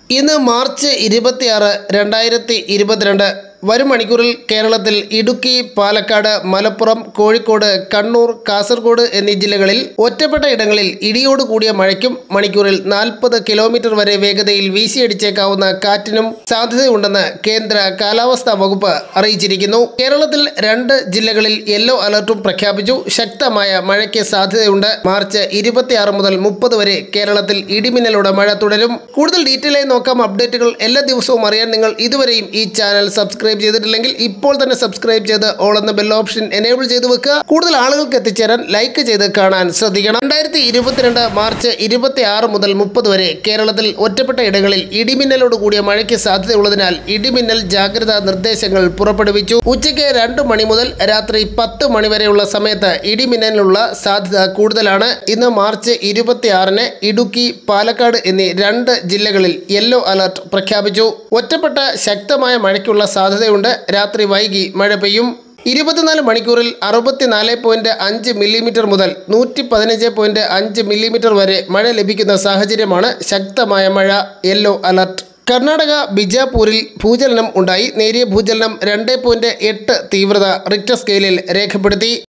ഇന്ന് മാർച്ച് ഇരുപത്തിയാറ് രണ്ടായിരത്തി ഇരുപത്തിരണ്ട് വരും മണിക്കൂറിൽ കേരളത്തിൽ ഇടുക്കി പാലക്കാട് മലപ്പുറം കോഴിക്കോട് കണ്ണൂർ കാസർഗോഡ് എന്നീ ജില്ലകളിൽ ഒറ്റപ്പെട്ട ഇടങ്ങളിൽ ഇടിയോട് കൂടിയ മഴയ്ക്കും മണിക്കൂറിൽ നാൽപ്പത് കിലോമീറ്റർ വരെ വേഗതയിൽ വീശിയടിച്ചേക്കാവുന്ന കാറ്റിനും സാധ്യതയുണ്ടെന്ന് കേന്ദ്ര കാലാവസ്ഥാ വകുപ്പ് അറിയിച്ചിരിക്കുന്നു കേരളത്തിൽ രണ്ട് ജില്ലകളിൽ യെല്ലോ അലർട്ടും പ്രഖ്യാപിച്ചു ശക്തമായ മഴയ്ക്ക് സാധ്യതയുണ്ട് മാർച്ച് ഇരുപത്തിയാറ് മുതൽ മുപ്പത് വരെ കേരളത്തിൽ ഇടിമിന്നലോടെ മഴ തുടരും കൂടുതൽ ഡീറ്റെയിൽ ആയി നോക്കാം അപ്ഡേറ്റുകൾ എല്ലാ ദിവസവും അറിയാൻ നിങ്ങൾ ഇതുവരെയും ഈ ചാനൽ സബ്സ്ക്രൈബ് ചെയ്തിട്ടില്ലെങ്കിൽ ഇപ്പോൾ തന്നെ സബ്സ്ക്രൈബ് ചെയ്ത് ഓൾ എന്ന ബെൽ ഓപ്ഷൻ എനേബിൾ ചെയ്ത് വെക്കുക കൂടുതൽ ആളുകൾക്ക് എത്തിച്ചേരാൻ ലൈക്ക് ചെയ്ത് കാണാൻ ശ്രദ്ധിക്കണം രണ്ടായിരത്തി ഇരുപത്തിരണ്ട് മാർച്ച് ഇരുപത്തി ആറ് മുതൽ മുപ്പത് വരെ കേരളത്തിൽ ഒറ്റപ്പെട്ട ഇടങ്ങളിൽ ഇടിമിന്നലോട് കൂടിയ മഴയ്ക്ക് സാധ്യതയുള്ളതിനാൽ ഇടിമിന്നൽ ജാഗ്രതാ നിർദ്ദേശങ്ങൾ പുറപ്പെടുവിച്ചു ഉച്ചയ്ക്ക് രണ്ട് മണി മുതൽ രാത്രി പത്ത് മണി വരെയുള്ള സമയത്ത് ഇടിമിന്നലിനുള്ള സാധ്യത കൂടുതലാണ് ഇന്ന് മാർച്ച് ഇരുപത്തിയാറിന് ഇടുക്കി പാലക്കാട് എന്നീ രണ്ട് ജില്ലകളിൽ യെല്ലോ അലർട്ട് പ്രഖ്യാപിച്ചു ഒറ്റപ്പെട്ട ശക്തമായ മഴയ്ക്കുള്ള സാധ്യതയുണ്ട് രാത്രി വൈകി മഴ പെയ്യും ഇരുപത്തിനാല് മണിക്കൂറിൽ അറുപത്തിനാല് പോയിന്റ് അഞ്ച് മില്ലിമീറ്റർ മുതൽ നൂറ്റി പതിനഞ്ച് പോയിന്റ് അഞ്ച് മില്ലിമീറ്റർ വരെ മഴ ലഭിക്കുന്ന സാഹചര്യമാണ് ശക്തമായ മഴ യെല്ലോ അലർട്ട് കർണാടക ബിജാപൂരിൽ ഭൂചലനം ഉണ്ടായി നേരിയ ഭൂചലനം രണ്ട് പോയിന്റ് എട്ട് തീവ്രത റിക്ടർ സ്കെയിലിൽ രേഖപ്പെടുത്തി